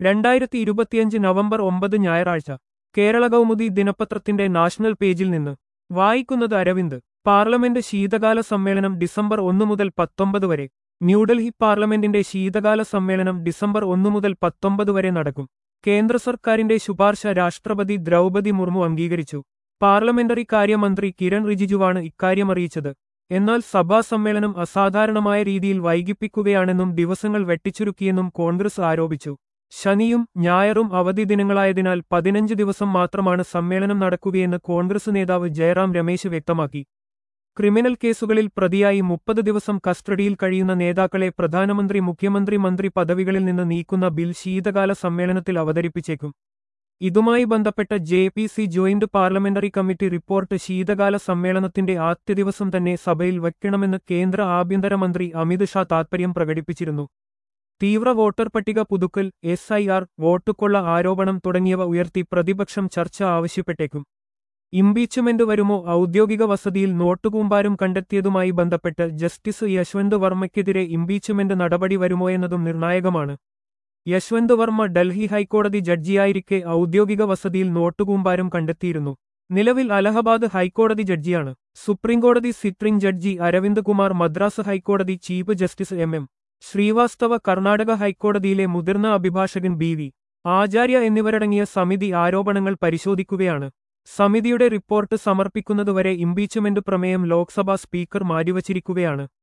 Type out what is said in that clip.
രണ്ടായിരത്തി ഇരുപത്തിയഞ്ച് നവംബർ ഒമ്പത് ഞായറാഴ്ച കേരള കൗമുദി ദിനപത്രത്തിന്റെ നാഷണൽ പേജിൽ നിന്ന് വായിക്കുന്നത് അരവിന്ദ് പാർലമെന്റ് ശീതകാല സമ്മേളനം ഡിസംബർ ഒന്ന് മുതൽ പത്തൊമ്പത് വരെ ന്യൂഡൽഹി പാർലമെന്റിന്റെ ശീതകാല സമ്മേളനം ഡിസംബർ ഒന്ന് മുതൽ പത്തൊമ്പത് വരെ നടക്കും കേന്ദ്ര സർക്കാരിന്റെ ശുപാർശ രാഷ്ട്രപതി ദ്രൗപതി മുർമു അംഗീകരിച്ചു പാർലമെന്ററി കാര്യമന്ത്രി കിരൺ റിജിജുവാണ് ഇക്കാര്യമറിയിച്ചത് എന്നാൽ സഭാ സമ്മേളനം അസാധാരണമായ രീതിയിൽ വൈകിപ്പിക്കുകയാണെന്നും ദിവസങ്ങൾ വെട്ടിച്ചുരുക്കിയെന്നും കോൺഗ്രസ് ആരോപിച്ചു ശനിയും ഞായറും അവധി ദിനങ്ങളായതിനാൽ പതിനഞ്ച് ദിവസം മാത്രമാണ് സമ്മേളനം നടക്കുകയെന്ന് കോൺഗ്രസ് നേതാവ് ജയറാം രമേശ് വ്യക്തമാക്കി ക്രിമിനൽ കേസുകളിൽ പ്രതിയായി മുപ്പത് ദിവസം കസ്റ്റഡിയിൽ കഴിയുന്ന നേതാക്കളെ പ്രധാനമന്ത്രി മുഖ്യമന്ത്രി മന്ത്രി പദവികളിൽ നിന്ന് നീക്കുന്ന ബിൽ ശീതകാല സമ്മേളനത്തിൽ അവതരിപ്പിച്ചേക്കും ഇതുമായി ബന്ധപ്പെട്ട J P C joint parliamentary committee report ശീതകാല സമ്മേളനത്തിന്റെ ആദ്യ ദിവസം തന്നെ സഭയിൽ വയ്ക്കണമെന്ന് കേന്ദ്ര ആഭ്യന്തരമന്ത്രി അമിത് ഷാ താൽപര്യം പ്രകടിപ്പിച്ചിരുന്നു തീവ്ര വോട്ടർ പട്ടിക പുതുക്കൽ എസ് ഐ ആർ വോട്ടുകൊള്ള ആരോപണം തുടങ്ങിയവ ഉയർത്തി പ്രതിപക്ഷം ചർച്ച ആവശ്യപ്പെട്ടേക്കും ഇംപീച്ച്മെന്റ് വരുമോ ഔദ്യോഗിക വസതിയിൽ നോട്ടുകൂമ്പാരം കണ്ടെത്തിയതുമായി ബന്ധപ്പെട്ട് ജസ്റ്റിസ് യശ്വന്ത് വർമ്മയ്ക്കെതിരെ ഇംപീച്ച്മെന്റ് നടപടി വരുമോ എന്നതും നിർണായകമാണ് യശ്വന്ത് വർമ്മ ഡൽഹി ഹൈക്കോടതി ജഡ്ജിയായിരിക്കെ ഔദ്യോഗിക വസതിയിൽ നോട്ടുകൂമ്പാരം കണ്ടെത്തിയിരുന്നു നിലവിൽ അലഹബാദ് ഹൈക്കോടതി ജഡ്ജിയാണ് സുപ്രീംകോടതി സിറ്റിംഗ് ജഡ്ജി അരവിന്ദ് കുമാർ മദ്രാസ് ഹൈക്കോടതി chief justice M M Srivastava Karnataka ഹൈക്കോടതിയിലെ മുതിർന്ന അഭിഭാഷകൻ ബി വി ആചാര്യ എന്നിവരടങ്ങിയ സമിതി ആരോപണങ്ങൾ പരിശോധിക്കുകയാണ് സമിതിയുടെ റിപ്പോർട്ട് സമർപ്പിക്കുന്നതുവരെ ഇംപീച്ച്മെന്റ് പ്രമേയം ലോക്സഭാ സ്പീക്കർ മാറ്റിവച്ചിരിക്കുകയാണ്